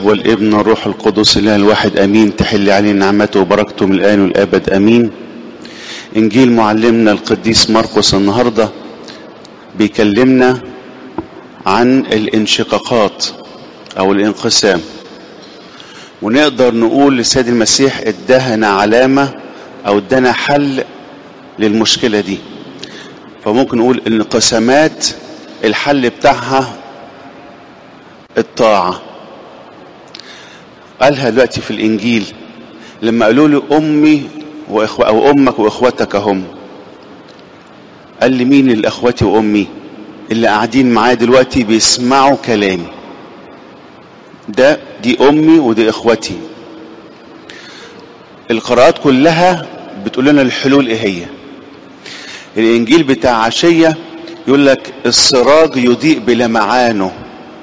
الاب والابن والروح القدس اله الواحد امين تحل علينا نعمته وبركته من الان والابد امين انجيل معلمنا القديس مرقس النهارده بيكلمنا عن الانشقاقات او الانقسام ونقدر نقول للسيد المسيح ادهنا علامه او ادانا حل للمشكله دي فممكن نقول الانقسامات الحل بتاعها الطاعة قالها دلوقتي في الإنجيل لما قالوا له أمي وإخوة أو أمك وإخوتك هم قال لي مين الأخوتي وأمي اللي قاعدين معايا دلوقتي بيسمعوا كلامي ده دي أمي ودي إخوتي القراءات كلها بتقول لنا الحلول إيه هي الإنجيل بتاع عشية يقول لك السراج يضيء بلمعانه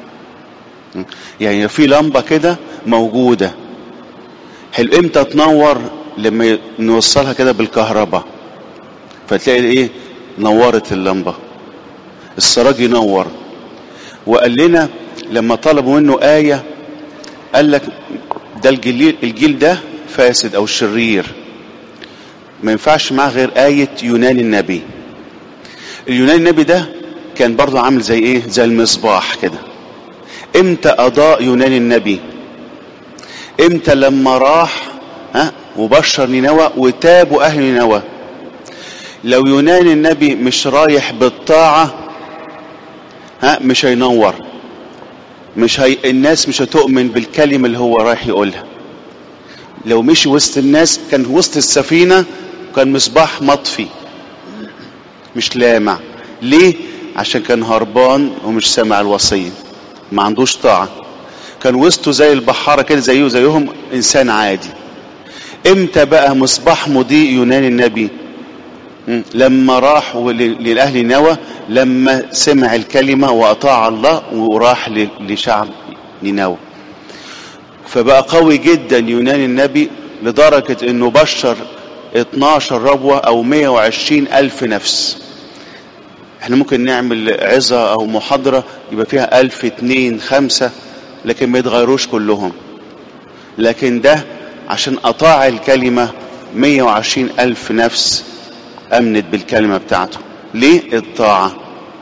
يعني في لمبة كده موجودة حلو امتى تنور لما نوصلها كده بالكهرباء فتلاقي ايه نورت اللمبة السراج ينور وقال لنا لما طلبوا منه آية قال لك ده الجيل, الجيل ده فاسد او شرير ما ينفعش معاه غير آية يونان النبي اليونان النبي ده كان برضه عامل زي ايه زي المصباح كده امتى اضاء يونان النبي امتى لما راح ها وبشر نينوى وتابوا اهل نينوى لو يونان النبي مش رايح بالطاعة ها مش هينور مش هي الناس مش هتؤمن بالكلمة اللي هو رايح يقولها لو مشي وسط الناس كان وسط السفينة كان مصباح مطفي مش لامع ليه عشان كان هربان ومش سامع الوصيه ما عندوش طاعة كان وسطه زي البحارة كده زيه زيهم إنسان عادي إمتى بقى مصباح مضيء يونان النبي لما راح للأهل نوى لما سمع الكلمة وأطاع الله وراح لشعب نينوى فبقى قوي جدا يونان النبي لدرجة انه بشر 12 ربوة او 120 الف نفس احنا ممكن نعمل عظة او محاضرة يبقى فيها الف اتنين خمسة لكن ما يتغيروش كلهم لكن ده عشان اطاع الكلمة مية وعشرين الف نفس امنت بالكلمة بتاعته ليه الطاعة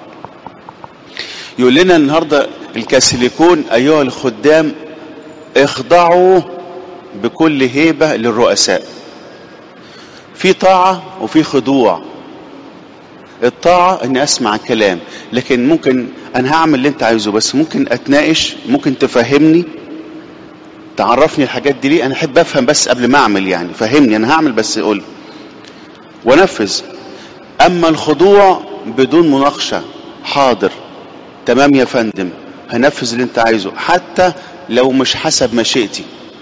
يقول لنا النهاردة الكاثوليكون ايها الخدام اخضعوا بكل هيبة للرؤساء في طاعة وفي خضوع الطاعة اني اسمع الكلام لكن ممكن انا هعمل اللي انت عايزه بس ممكن اتناقش ممكن تفهمني تعرفني الحاجات دي ليه انا احب افهم بس قبل ما اعمل يعني فهمني انا هعمل بس قول ونفذ اما الخضوع بدون مناقشة حاضر تمام يا فندم هنفذ اللي انت عايزه حتى لو مش حسب مشيئتي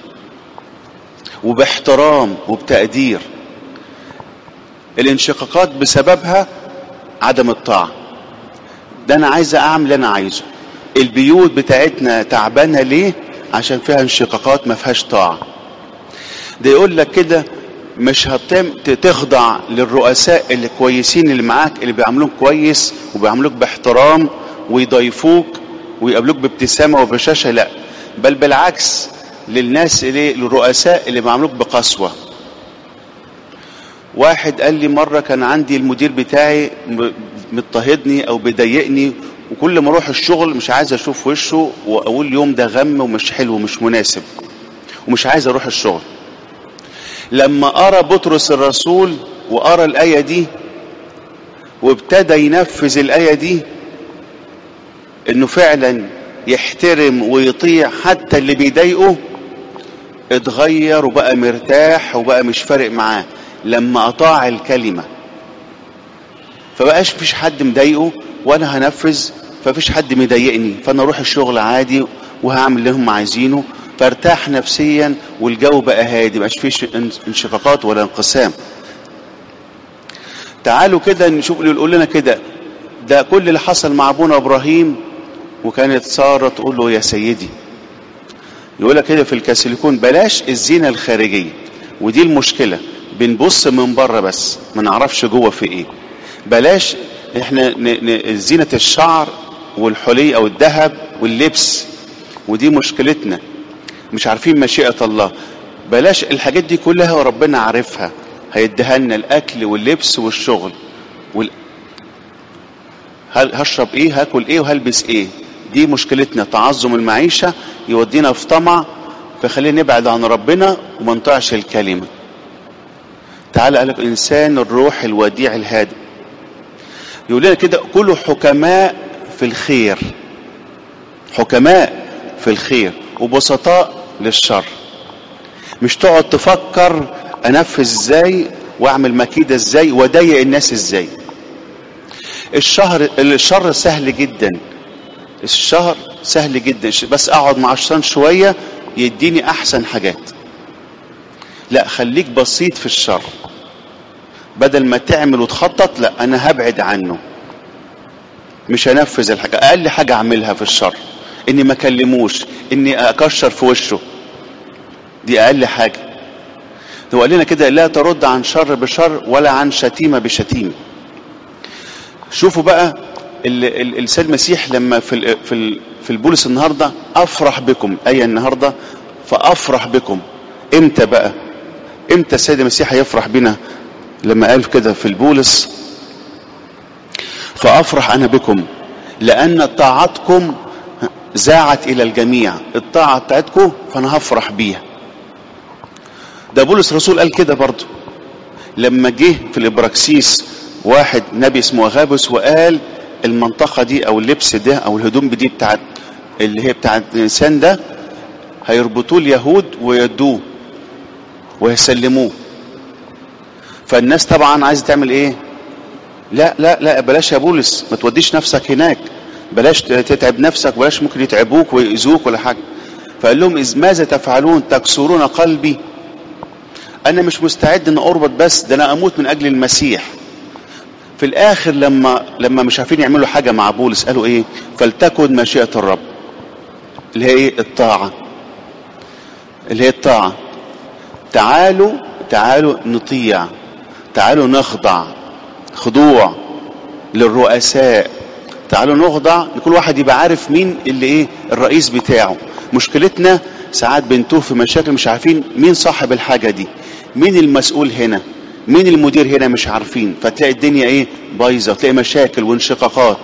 وباحترام وبتقدير الانشقاقات بسببها عدم الطاعة ده انا عايز اعمل اللي انا عايزه البيوت بتاعتنا تعبانة ليه عشان فيها انشقاقات ما فيهاش طاعة ده يقول لك كده مش هتم تخضع للرؤساء اللي كويسين اللي معاك اللي بيعاملوك كويس وبيعاملوك باحترام ويضيفوك ويقابلوك بابتسامة وبشاشة لا بل بالعكس للناس اللي للرؤساء اللي بيعاملوك بقسوة واحد قال لي مرة كان عندي المدير بتاعي مضطهدني او بيضايقني وكل ما اروح الشغل مش عايز اشوف وشه واقول اليوم ده غم ومش حلو ومش مناسب ومش عايز اروح الشغل لما ارى بطرس الرسول وارى الايه دي وابتدى ينفذ الايه دي انه فعلا يحترم ويطيع حتى اللي بيضايقه اتغير وبقى مرتاح وبقى مش فارق معاه لما اطاع الكلمه فبقاش فيش حد مضايقه وانا هنفذ ففيش حد مضايقني فانا اروح الشغل عادي وهعمل اللي هم عايزينه فارتاح نفسيا والجو بقى هادي مبقاش فيش انشقاقات ولا انقسام تعالوا كده نشوف يقول لنا كده ده كل اللي حصل مع ابونا ابراهيم وكانت ساره تقول له يا سيدي يقول لك كده في الكاثوليكون بلاش الزينه الخارجيه ودي المشكله بنبص من بره بس ما نعرفش جوه في ايه بلاش احنا زينة الشعر والحلي او الذهب واللبس ودي مشكلتنا مش عارفين مشيئة الله بلاش الحاجات دي كلها وربنا عارفها هيديها لنا الاكل واللبس والشغل وال... هل هشرب ايه هاكل ايه وهلبس ايه دي مشكلتنا تعظم المعيشة يودينا في طمع فخلينا نبعد عن ربنا وما نطيعش الكلمة تعالى قالك انسان الروح الوديع الهادئ يقول لنا كده كلوا حكماء في الخير حكماء في الخير وبسطاء للشر مش تقعد تفكر انفذ ازاي واعمل مكيدة ازاي واضايق الناس ازاي الشهر الشر سهل جدا الشهر سهل جدا بس اقعد مع الشيطان شوية يديني احسن حاجات لا خليك بسيط في الشر بدل ما تعمل وتخطط لا انا هبعد عنه مش هنفذ الحاجة اقل حاجة اعملها في الشر اني ما اكلموش اني اكشر في وشه دي اقل حاجة هو قال لنا كده لا ترد عن شر بشر ولا عن شتيمة بشتيمة شوفوا بقى السيد المسيح لما في ال في ال في البولس النهارده افرح بكم اي النهارده فافرح بكم امتى بقى امتى السيد المسيح هيفرح بنا لما قال كده في البولس فافرح انا بكم لان طاعتكم زاعت الى الجميع الطاعه بتاعتكم فانا هفرح بيها ده بولس الرسول قال كده برضه لما جه في الابراكسيس واحد نبي اسمه غابس وقال المنطقه دي او اللبس ده او الهدوم دي بتاعت اللي هي بتاعت الانسان ده هيربطوه اليهود ويدوه ويسلموه فالناس طبعا عايزه تعمل ايه لا لا لا بلاش يا بولس ما توديش نفسك هناك بلاش تتعب نفسك بلاش ممكن يتعبوك ويأذوك ولا حاجه فقال لهم إذ ماذا تفعلون تكسرون قلبي انا مش مستعد ان اربط بس ده انا اموت من اجل المسيح في الاخر لما لما مش عارفين يعملوا حاجه مع بولس قالوا ايه فلتكن مشيئه الرب اللي هي ايه الطاعه اللي هي الطاعه تعالوا تعالوا نطيع تعالوا نخضع خضوع للرؤساء تعالوا نخضع لكل واحد يبقى عارف مين اللي ايه الرئيس بتاعه مشكلتنا ساعات بنتوه في مشاكل مش عارفين مين صاحب الحاجه دي مين المسؤول هنا مين المدير هنا مش عارفين فتلاقي الدنيا ايه بايظه وتلاقي مشاكل وانشقاقات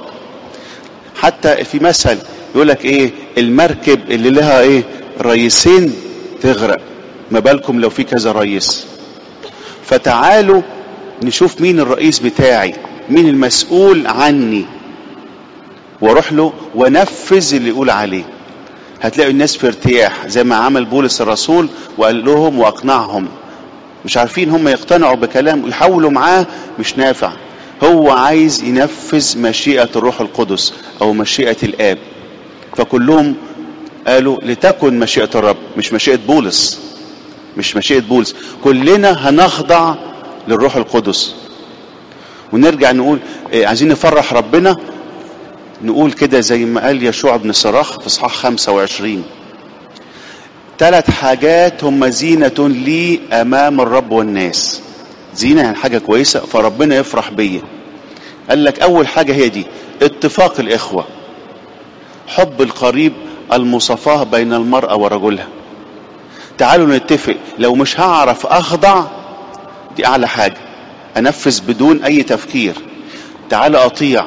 حتى في مثل يقول لك ايه المركب اللي لها ايه رئيسين تغرق ما بالكم لو في كذا رئيس فتعالوا نشوف مين الرئيس بتاعي مين المسؤول عني واروح له ونفذ اللي يقول عليه هتلاقوا الناس في ارتياح زي ما عمل بولس الرسول وقال لهم واقنعهم مش عارفين هم يقتنعوا بكلام يحاولوا معاه مش نافع هو عايز ينفذ مشيئة الروح القدس او مشيئة الاب فكلهم قالوا لتكن مشيئة الرب مش مشيئة بولس مش مشيئة بولس كلنا هنخضع للروح القدس ونرجع نقول إيه عايزين نفرح ربنا نقول كده زي ما قال يشوع بن صراخ في اصحاح 25 ثلاث حاجات هم زينة لي أمام الرب والناس زينة يعني حاجة كويسة فربنا يفرح بيا قال لك أول حاجة هي دي اتفاق الإخوة حب القريب المصافاة بين المرأة ورجلها تعالوا نتفق لو مش هعرف أخضع دي أعلى حاجة أنفذ بدون أي تفكير تعال أطيع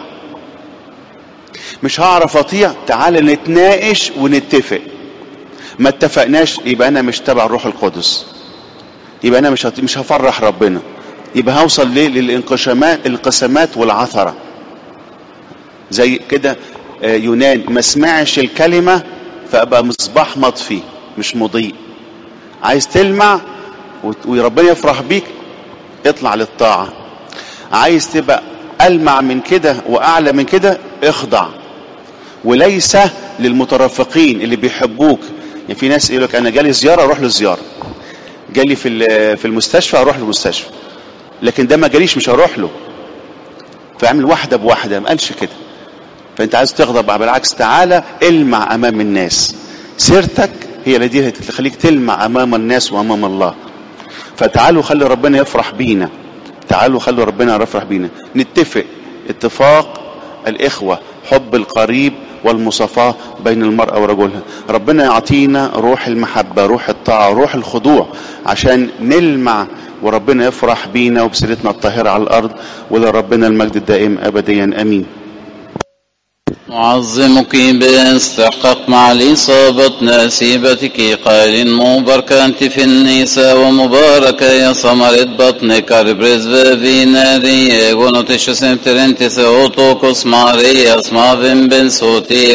مش هعرف أطيع تعال نتناقش ونتفق ما اتفقناش يبقى انا مش تبع الروح القدس يبقى انا مش مش هفرح ربنا يبقى هوصل ليه للانقسامات الانقسامات والعثره زي كده يونان ما سمعش الكلمه فابقى مصباح مطفي مش مضيء عايز تلمع وربنا يفرح بيك اطلع للطاعه عايز تبقى المع من كده واعلى من كده اخضع وليس للمترفقين اللي بيحبوك يعني في ناس يقول لك انا جالي زياره اروح للزياره جالي في في المستشفى اروح للمستشفى لكن ده ما جاليش مش هروح له فاعمل واحده بواحده ما قالش كده فانت عايز تغضب بالعكس تعالى المع امام الناس سيرتك هي التي تخليك تلمع امام الناس وامام الله فتعالوا خلي ربنا يفرح بينا تعالوا خلوا ربنا يفرح بينا نتفق اتفاق الاخوه حب القريب والمصافاة بين المرأة ورجلها ربنا يعطينا روح المحبة روح الطاعة روح الخضوع عشان نلمع وربنا يفرح بينا وبسيرتنا الطاهرة على الأرض ولربنا المجد الدائم أبديا أمين نعظمك باستحقاق مع الإصابة نسيبتك قائل مباركة أنت في النساء ومباركة يا ثمرة بطنك ربرز في نادي ونتش سنترنتس أوتوكوس ماريا اسمع بن بن صوتي